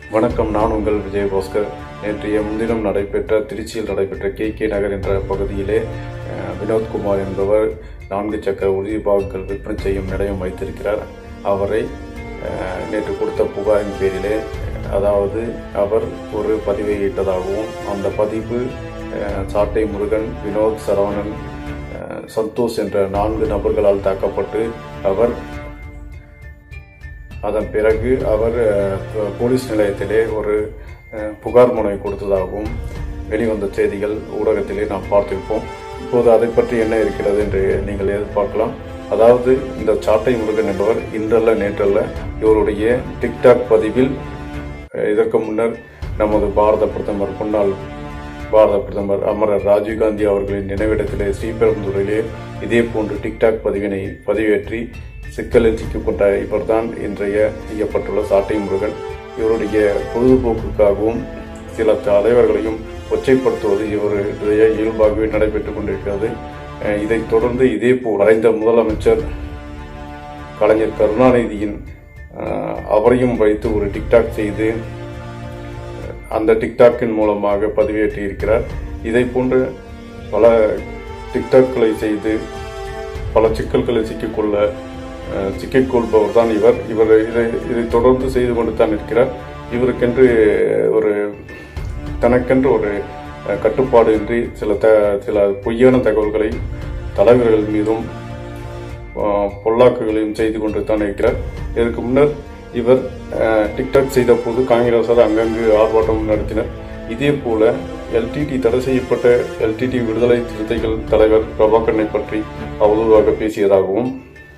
வணக்கம் நான் உங்கள் விஜயபாஸ்கர் நேற்றைய முன்தினம் நடைபெற்ற திருச்சியில் நடைபெற்ற கே கே நகர் என்ற பகுதியிலே அஹ், வினோத்குமார் என்பவர் நான்கு சக்கர உறுதி பாகங்கள் விற்பனை செய்யும் நிலையம் வைத்திருக்கிறார் அவரை அஹ், நேற்று கொடுத்த புகாரின் பேரிலே அதாவது அவர் ஒரு பதிவை இட்டதாகவும் அந்த பதிவு அஹ், சாட்டை முருகன் வினோத் சரவணன் அஹ், சந்தோஷ் என்ற நான்கு நபர்களால் தாக்கப்பட்டு அவர் அதன் பிறகு அவர் அஹ், போலீஸ் நிலையத்திலே ஒரு அஹ், புகார் மனு கொடுத்ததாகவும் வெளிவந்த செய்திகள் ஊடகத்திலே நாம் பார்த்திருப்போம் இப்போது அதை பற்றி என்ன இருக்கிறது என்று நீங்கள் எதிர்பார்க்கலாம் அதாவது இந்த சாட்டை முருகன் என்பவர் இன்றல்ல நேற்றல்ல இவருடைய டிக்டாக் பதிவில் அஹ், இதற்கு முன்னர் நமது பாரத பிரதமர் முன்னாள் பாரத பிரதமர் அமரர் ராஜீவ்காந்தி அவர்களின் நினைவிடத்திலே ஸ்ரீபெரும்புதூரிலே இதே போன்று டிக்டாக் பதிவினை பதிவேற்றி சிக்கலில் சிக்கிக்கொண்ட இவர்தான் இன்றைய செய்யப்பட்டுள்ள சாட்டை முருகன் இவருடைய பொழுதுபோக்குக்காகவும் சில தலைவர்களையும் கொச்சைப்படுத்துவது இவருடைய இயல்பாகவே நடைபெற்றுக் கொண்டிருக்கிறது அஹ் இதைத் தொடர்ந்து இதே போல் மறைந்த முதலமைச்சர் கலைஞர் கருணாநிதியின் அஹ், அவரையும் வைத்து ஒரு டிக்டாக் செய்து அந்த டிக்டாக்கின் மூலமாக பதிவேற்றி இருக்கிறார் இதை போன்ற பல டிக்டாக்களை செய்து பல சிக்கல்களை சிக்கிக்கொள்ள அஹ், சிக்கிக்கொள்பவர் தான் இவர் இவர் இதை இதை தொடர்ந்து செய்து கொண்டு தான் இருக்கிறார் இவருக்கென்று ஒரு தனக்கென்று ஒரு அஹ், கட்டுப்பாடு இன்றி சில த சில பொய்யான தகவல்களை தலைவர்கள் மீதும் அஹ், பொல்லாக்குகளையும் செய்து கொண்டு தான் இருக்கிறார் இதற்கு முன்னர் இவர் அஹ், டிக்டாக் செய்த போது காங்கிரசார் அங்கங்கு ஆர்ப்பாட்டம் நடத்தினர் இதே போல எல்டிடி தடை செய்யப்பட்ட எல்டிடி விடுதலை சிறுத்தைகள் தலைவர் பிரபாகரனை பற்றி அவதூறாக பேசியதாகவும்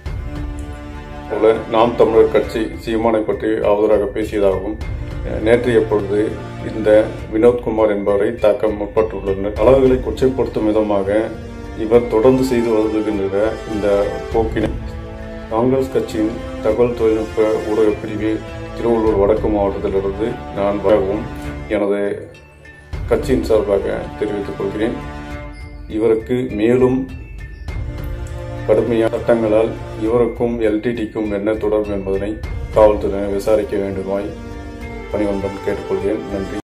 போல நாம் தமிழர் கட்சி சீமானை பற்றி அவதூறாக பேசியதாகவும் அஹ், நேற்றைய பொழுது இந்த வினோத்குமார் என்பவரை தாக்க முற்பட்டுள்ளனர் அளவுகளை கொச்சைப்படுத்தும் விதமாக இவர் தொடர்ந்து செய்து வருகின்ற இந்த போக்கினை காங்கிரஸ் கட்சியின் தகவல் தொழில்நுட்ப ஊடக பிரிவு திருவள்ளூர் வடக்கு மாவட்டத்திலிருந்து நான் வரவும் எனது கட்சியின் சார்பாக தெரிவித்துக் கொள்கிறேன் இவருக்கு மேலும் கடுமையான சட்டங்களால் இவருக்கும் எல்டிடிக்கும் என்ன தொடர்பு என்பதனை காவல்துறையினர் விசாரிக்க வேண்டுமாய் பணிவன்பன் கேட்டுக்கொள்கிறேன் நன்றி